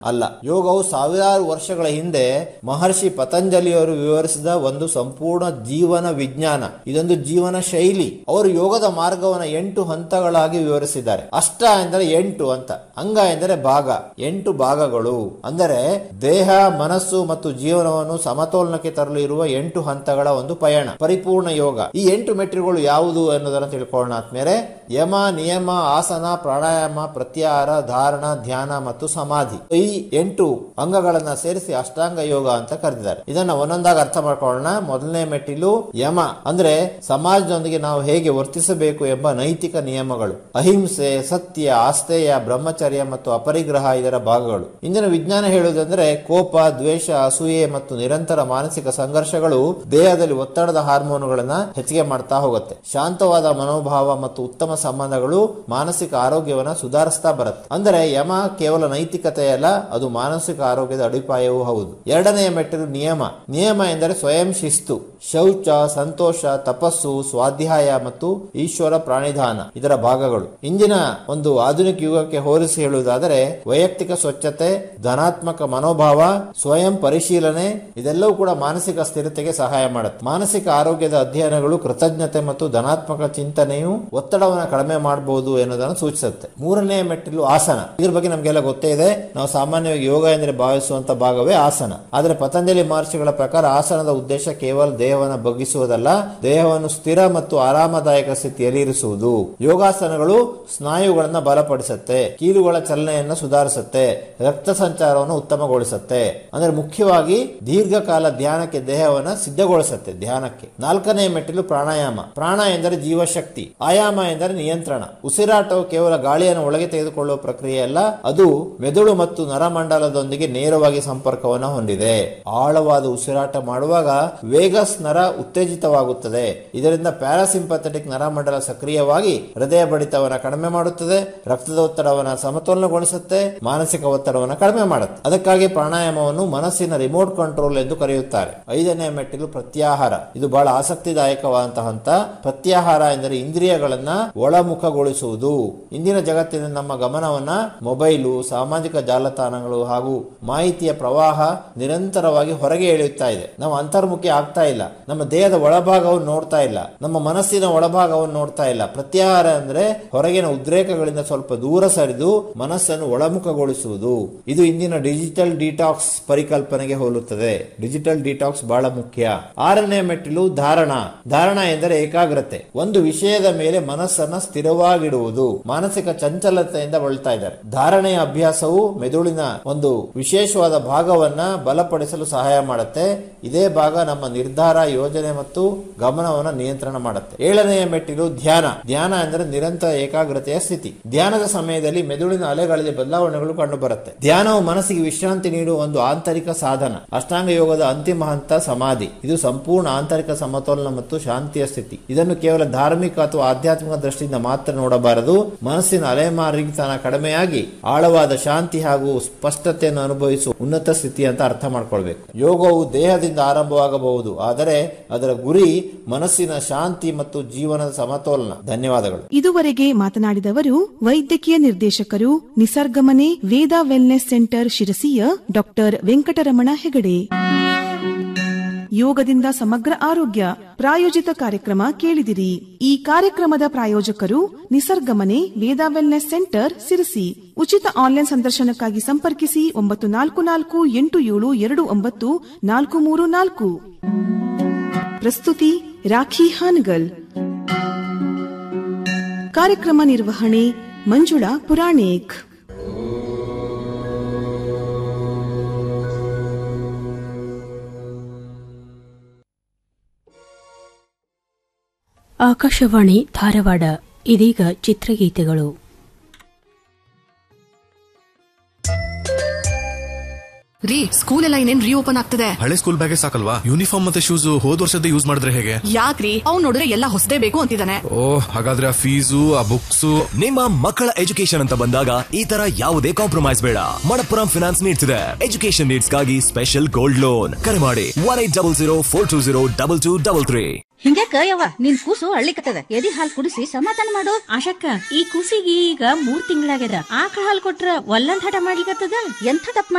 ಅಲ್ಲ ಯೋಗವು ಸಾವಿರಾರು ವರ್ಷಗಳ ಹಿಂದೆ ಮಹರ್ಷಿ ಪತಂಜಲಿಯವರು ವಿವರಿಸಿದ ಒಂದು ಸಂಪೂರ್ಣ ಜೀವನ ವಿಜ್ಞಾನ ಇದೊಂದು ಜೀವನ ಶೈಲಿ ಅವರು ಯೋಗದ ಮಾರ್ಗವನ್ನು ಎಂಟು ಹಂತಗಳಾಗಿ ವಿವರಿಸಿದ್ದಾರೆ ಅಷ್ಟ ಎಂದರೆ ಎಂಟು ಅಂತ ಅಂಗ ಎಂದರೆ ಭಾಗ ಎಂಟು ಭಾಗಗಳು ಅಂದರೆ ದೇಹ ಮನಸ್ಸು ಮತ್ತು ಜೀವನವನ್ನು ಸಮತೋಲನಕ್ಕೆ ತರಲು ಇರುವ ಎಂಟು ಹಂತಗಳ ಒಂದು ಪಯಣ ಪರಿಪೂರ್ಣ ಯೋಗ ಈ ಎಂಟು ಮೆಟ್ರಿಗಳು ಯಾವುದು ಎನ್ನುವುದನ್ನು ತಿಳ್ಕೊಳ್ಳೋಣ ಆದ್ಮೇಲೆ ಯಮ ನಿಯಮ ಆಸನ ಪ್ರಾಣಾಯಾಮ ಪ್ರತ್ಯಾಹಾರ ಧಾರಣ ಧ್ಯಾನ ಮತ್ತು ಸಮಾಧಿ ಈ ಎಂಟು ಅಂಗಗಳನ್ನ ಸೇರಿಸಿ ಅಷ್ಟಾಂಗ ಯೋಗ ಅಂತ ಕರೆದಿದ್ದಾರೆ ಇದನ್ನ ಒಂದೊಂದಾಗಿ ಅರ್ಥ ಮಾಡ್ಕೊಳ್ಳೋಣ ಮೊದಲನೇ ಮೆಟ್ಟಿಲು ಯಮ ಅಂದ್ರೆ ಸಮಾಜದೊಂದಿಗೆ ನಾವು ಹೇಗೆ ವರ್ತಿಸಬೇಕು ಎಂಬ ನೈತಿಕ ನಿಯಮಗಳು ಅಹಿಂಸೆ ಸತ್ಯ ಆಸ್ತೇಯ ಬ್ರಹ್ಮಚರ್ಯ ಮತ್ತು ಅಪರಿಗ್ರಹ ಇದರ ಭಾಗಗಳು ಇಂದಿನ ವಿಜ್ಞಾನ ಹೇಳುವುದಂದ್ರೆ ಕೋಪ ದ್ವೇಷ ಅಸೂಯೆ ಮತ್ತು ನಿರಂತರ ಮಾನಸಿಕ ಸಂಘರ್ಷಗಳು ದೇಹದಲ್ಲಿ ಒತ್ತಡದ ಹಾರ್ಮೋನುಗಳನ್ನ ಹೆಚ್ಚಿಗೆ ಮಾಡ್ತಾ ಹೋಗುತ್ತೆ ಶಾಂತವಾದ ಮನೋಭಾವ ಮತ್ತು ಉತ್ತಮ ಸಂಬಂಧಗಳು ಮಾನಸಿಕ ಆರೋಗ್ಯವನ್ನ ಸುಧಾರಿಸ್ತಾ ಬರುತ್ತೆ ಅಂದರೆ ಯಮ ಕೇವಲ ನೈತಿಕತೆಯಲ್ಲ ಅದು ಮಾನಸಿಕ ಆರೋಗ್ಯದ ಅಡಿಪಾಯವೂ ಹೌದು ಎರಡನೆಯ ಮೆಟ್ಟಿಲು ನಿಯಮ ನಿಯಮ ಎಂದರೆ ಸ್ವಯಂ ಶಿಸ್ತು ಶೌಚ ಸಂತೋಷ ತಪಸ್ಸು ಸ್ವಾಧ್ಯಾಯ ಮತ್ತು ಈಶ್ವರ ಪ್ರಾಣಿಧಾನ ಇದರ ಭಾಗಗಳು ಇಂದಿನ ಒಂದು ಆಧುನಿಕ ಯುಗಕ್ಕೆ ಹೋಲಿಸಿ ಹೇಳುವುದಾದರೆ ವೈಯಕ್ತಿಕ ಸ್ವಚ್ಛತೆ ಧನಾತ್ಮಕ ಮನೋಭಾವ ಸ್ವಯಂ ಪರಿಶೀಲನೆ ಇದೆಲ್ಲವೂ ಕೂಡ ಮಾನಸಿಕ ಸ್ಥಿರತೆಗೆ ಸಹಾಯ ಮಾಡುತ್ತೆ ಮಾನಸಿಕ ಆರೋಗ್ಯದ ಅಧ್ಯಯನಗಳು ಕೃತಜ್ಞತೆ ಮತ್ತು ಧನಾತ್ಮಕ ಚಿಂತನೆಯು ಒತ್ತಡವನ್ನು ಕಡಿಮೆ ಮಾಡಬಹುದು ಎನ್ನುವುದನ್ನು ಸೂಚಿಸುತ್ತೆ ಮೂರನೇ ಮೆಟ್ಟಿಲು ಆಸನ ಇದ್ರ ಬಗ್ಗೆ ನಮಗೆಲ್ಲ ಗೊತ್ತೇ ಇದೆ ನಾವು ಸಾಮಾನ್ಯವಾಗಿ ಯೋಗ ಎಂದರೆ ಭಾವಿಸುವಂತ ಭಾಗವೇ ಆಸನ ಆದರೆ ಪತಂಜಲಿ ಮಹರ್ಷಿಗಳ ಪ್ರಕಾರ ಆಸನದ ಉದ್ದೇಶ ಕೇವಲ ದೇಹವನ್ನು ಬಗ್ಗಿಸುವುದಲ್ಲ ದೇಹವನ್ನು ಸ್ಥಿರ ಮತ್ತು ಆರಾಮದಾಯಕ ಸ್ಥಿತಿಯಲ್ಲಿ ಇರಿಸುವುದು ಯೋಗಾಸನಗಳು ಸ್ನಾಯುಗಳನ್ನ ಬಲಪಡಿಸುತ್ತೆ ಕೀಲುಗಳ ಚಲನೆಯನ್ನು ಸುಧಾರಿಸುತ್ತೆ ರಕ್ತ ಸಂಚಾರವನ್ನು ಉತ್ತಮಗೊಳಿಸುತ್ತೆ ಅಂದ್ರೆ ಮುಖ್ಯವಾಗಿ ದೀರ್ಘಕಾಲ ಧ್ಯಾನಕ್ಕೆ ದೇಹವನ್ನ ಸಿದ್ಧಗೊಳಿಸುತ್ತೆ ಧ್ಯಾನಕ್ಕೆ ನಾಲ್ಕನೇ ಮೆಟ್ಟಿಲು ಪ್ರಾಣಾಯಾಮ ಪ್ರಾಣ ಎಂದರೆ ಜೀವಶಕ್ತಿ ಆಯಾಮ ಎಂದರೆ ನಿಯಂತ್ರಣ ಉಸಿರಾಟವು ಕೇವಲ ಗಾಳಿಯನ್ನು ಒಳಗೆ ತೆಗೆದುಕೊಳ್ಳುವ ಪ್ರಕ್ರಿಯೆ ಅಲ್ಲ ಅದು ಮೆದುಳು ಮತ್ತು ನರಮಂಡಲದೊಂದಿಗೆ ನೇರವಾಗಿ ಸಂಪರ್ಕವನ್ನು ಹೊಂದಿದೆ ಆಳವಾದ ಉಸಿರಾಟ ಮಾಡುವಾಗ ವೇಗಸ್ ನರ ಉತ್ತೇಜಿತವಾಗುತ್ತದೆ ಇದರಿಂದ ಪ್ಯಾರಾಸಿಂಪಥೆಟಿಕ್ ನರಮಂಡಲ ಸಕ್ರಿಯವಾಗಿ ಹೃದಯ ಬಡಿತವನ್ನು ಕಡಿಮೆ ಮಾಡುತ್ತದೆ ರಕ್ತದ ಒತ್ತಡವನ್ನು ಸಮತೋಲನಗೊಳಿಸುತ್ತೆ ಮಾನಸಿಕ ಒತ್ತಡವನ್ನು ಕಡಿಮೆ ಮಾಡುತ್ತೆ ಅದಕ್ಕಾಗಿ ಪ್ರಾಣಾಯಾಮವನ್ನು ಮನಸ್ಸಿನ ರಿಮೋಟ್ ಕಂಟ್ರೋಲ್ ಎಂದು ಕರೆಯುತ್ತಾರೆ ಐದನೇ ಮೆಟ್ಟಿಲು ಪ್ರತ್ಯಾಹಾರ ಇದು ಬಹಳ ಆಸಕ್ತಿದಾಯಕವಾದಂತಹ ಹಂತ ಪ್ರತ್ಯಾಹಾರ ಎಂದರೆ ಇಂದ್ರಿಯಗಳನ್ನ ಒಳಮುಖಗೊಳಿಸುವುದು ಇಂದಿನ ಜಗತ್ತಿನ ನಮ್ಮ ಗಮನವನ್ನ ಮೊಬೈಲು ಸಾಮಾಜಿಕ ಜಾಲತಾಣಗಳು ಹಾಗೂ ಮಾಹಿತಿಯ ಪ್ರವಾಹ ನಿರಂತರವಾಗಿ ಹೊರಗೆ ಎಳೆಯುತ್ತಾ ಇದೆ ನಾವು ಅಂತರ್ಮುಖಿ ಆಗ್ತಾ ಇಲ್ಲ ನಮ್ಮ ದೇಹದ ಒಳಭಾಗವನ್ನು ನೋಡ್ತಾ ಇಲ್ಲ ನಮ್ಮ ಮನಸ್ಸಿನ ಒಳಭಾಗವನ್ನು ನೋಡ್ತಾ ಇಲ್ಲ ಪ್ರತ್ಯಾಹಾರ ಅಂದ್ರೆ ಹೊರಗಿನ ಉದ್ರೇಕಗಳಿಂದ ಸ್ವಲ್ಪ ದೂರ ಸರಿದು ಮನಸ್ಸನ್ನು ಒಳಮುಖಗೊಳಿಸುವುದು ಇದು ಇಂದಿನ ಡಿಜಿಟಲ್ ಡಿಟಾಕ್ಸ್ ಪರಿಕಲ್ಪನೆಗೆ ಹೋಲುತ್ತದೆ ಡಿಜಿಟಲ್ ಡಿಟಾಕ್ಸ್ ಬಹಳ ಮುಖ್ಯ ಆರನೇ ಮೆಟ್ಟಿಲು ಧಾರಣ ಧಾರಣ ಎಂದರೆ ಏಕಾಗ್ರತೆ ಒಂದು ವಿಷಯದ ಮೇಲೆ ಮನಸ್ಸನ್ನ ಸ್ಥಿರವಾಗಿಡುವುದು ಮಾನಸಿಕ ಚಂಚಲತೆಯಿಂದ ಬಳಲ್ತಾ ಇದ್ದಾರೆ ಧಾರಣೆಯ ಅಭ್ಯಾಸವು ಮೆದುಳಿನ ಒಂದು ವಿಶೇಷವಾದ ಭಾಗವನ್ನ ಬಲಪಡಿಸಲು ಸಹಾಯ ಮಾಡುತ್ತೆ ಇದೇ ಭಾಗ ನಮ್ಮ ನಿರ್ಧಾರ ಯೋಜನೆ ಮತ್ತು ಗಮನವನ್ನು ನಿಯಂತ್ರಣ ಮಾಡುತ್ತೆ ಏಳನೆಯ ಮೆಟ್ಟಿಲು ಧ್ಯಾನ ಧ್ಯಾನ ಎಂದರೆ ನಿರಂತರ ಏಕಾಗ್ರತೆಯ ಸ್ಥಿತಿ ಧ್ಯಾನದ ಸಮಯದಲ್ಲಿ ಮೆದುಳಿನ ಅಲೆಗಳಲ್ಲಿ ಬದಲಾವಣೆಗಳು ಕಂಡುಬರುತ್ತೆ ಧ್ಯಾನವು ಮನಸ್ಸಿಗೆ ವಿಶ್ರಾಂತಿ ನೀಡುವ ಒಂದು ಆಂತರಿಕ ಸಾಧನ ಅಷ್ಟಾಂಗ ಯೋಗದ ಅಂತಿಮ ಹಂತ ಸಮಾಧಿ ಇದು ಸಂಪೂರ್ಣ ಆಂತರಿಕ ಸಮತೋಲನ ಮತ್ತು ಶಾಂತಿಯ ಸ್ಥಿತಿ ಇದನ್ನು ಕೇವಲ ಧಾರ್ಮಿಕ ಅಥವಾ ಆಧ್ಯಾತ್ಮಿಕ ದೃಷ್ಟಿಯಿಂದ ಮಾತ್ರ ನೋಡಬಾರದು ಮನಸ್ಸಿನ ಅಲೆಮಾರಿತನ ಕಡಿಮೆಯಾಗಿ ಆಳವಾದ ಶಾಂತಿ ಹಾಗೂ ಸ್ಪಷ್ಟತೆಯನ್ನು ಅನುಭವಿಸುವ ಉನ್ನತ ಸ್ಥಿತಿ ಅಂತ ಅರ್ಥ ಮಾಡ್ಕೊಳ್ಬೇಕು ಯೋಗವು ದೇಹದಿಂದ ಆರಂಭವಾಗಬಹುದು ಆದರೆ ಅದರ ಗುರಿ ಮನಸ್ಸಿನ ಶಾಂತಿ ಮತ್ತು ಜೀವನದ ಸಮತೋಲನ ಧನ್ಯವಾದಗಳು ಇದುವರೆಗೆ ಮಾತನಾಡಿದವರು ವೈದ್ಯಕೀಯ ನಿರ್ದೇಶಕರು ನಿಸರ್ಗಮನೆ ವೇದ ವೆಲ್ನೆಸ್ ಸೆಂಟರ್ ಶಿರಸಿಯ ಡಾಕ್ಟರ್ ವೆಂಕಟರಮಣ ಹೆಗಡೆ ಯೋಗದಿಂದ ಸಮಗ್ರ ಆರೋಗ್ಯ ಪ್ರಾಯೋಜಿತ ಕಾರ್ಯಕ್ರಮ ಕೇಳಿದಿರಿ ಈ ಕಾರ್ಯಕ್ರಮದ ಪ್ರಾಯೋಜಕರು ನಿಸರ್ಗಮನೆ ವೇದ ವೆಲ್ನೆಸ್ ಸೆಂಟರ್ ಸಿರಸಿ ಉಚಿತ ಆನ್ಲೈನ್ ಸಂದರ್ಶನಕ್ಕಾಗಿ ಸಂಪರ್ಕಿಸಿ ಒಂಬತ್ತು ನಾಲ್ಕು ನಾಲ್ಕು ಎಂಟು ಏಳು ಎರಡು ಒಂಬತ್ತು ನಾಲ್ಕು ಮೂರು ನಾಲ್ಕು ಪ್ರಸ್ತುತಿ ರಾಖಿ ಹಾನಗಲ್ ಕಾರ್ಯಕ್ರಮ ನಿರ್ವಹಣೆ ಮಂಜುಳಾ ಪುರಾಣಿಕ್ ಆಕಾಶವಾಣಿ ಧಾರವಾಡ ಇದೀಗ ಚಿತ್ರಗೀತೆಗಳು ರೀ ಸ್ಕೂಲ್ ಎಲ್ಲ ಇನ್ನೇನ್ ರೀಓಪನ್ ಆಗ್ತದೆ ಹಳೆ ಸ್ಕೂಲ್ ಬ್ಯಾಗೇ ಸಾಕಲ್ವಾ ಯೂನಿಫಾರ್ಮ್ ಮತ್ತೆ ಶೂಸ್ ಹೋದ್ ವರ್ಷದ ಯೂಸ್ ಮಾಡಿದ್ರೆ ಹೇಗೆ ಯಾಕ್ರಿ ಅವ್ನ್ ನೋಡಿದ್ರೆ ಎಲ್ಲ ಹೊಸದೇ ಬೇಕು ಅಂತಿದ್ದಾನೆ ಓ ಹಾಗಾದ್ರೆ ಆ ಫೀಸು ಆ ಬುಕ್ಸು ನಿಮ್ಮ ಮಕ್ಕಳ ಎಜುಕೇಶನ್ ಅಂತ ಬಂದಾಗ ಈ ತರ ಯಾವುದೇ ಕಾಂಪ್ರಮೈಸ್ ಬೇಡ ಮಣಪ್ಪುರಂ ಫಿನಾನ್ಸ್ ನೀಡ್ತಿದೆ ಎಜುಕೇಶನ್ ನೀಡ್ಸ್ ಗಾಗಿ ಸ್ಪೆಷಲ್ ಗೋಲ್ಡ್ ಲೋನ್ ಕರೆ ಮಾಡಿ one eight double zero four two zero double two double three ಹಿಂಗ್ಯಾಕ ಯವ್ವ ನಿನ್ ಕೂಸು ಅಳ್ಳಿಕತ್ತದ ಎದಿ ಹಾಲ್ ಕುಡಿಸಿ ಸಮಾಧಾನ ಮಾಡು ಆಶಕ್ಕ ಈ ಕೂಸಿಗೆ ಈಗ ಮೂರ್ ತಿಂಗಳಾಗ್ಯದ ಆಕಳ ಹಾಲ್ ಕೊಟ್ರ ಒಲ್ಲಂದ್ ಹಠ ಮಾಡ್ಲಿಕತ್ತದ ಎಂಥ ತಪ್ಪ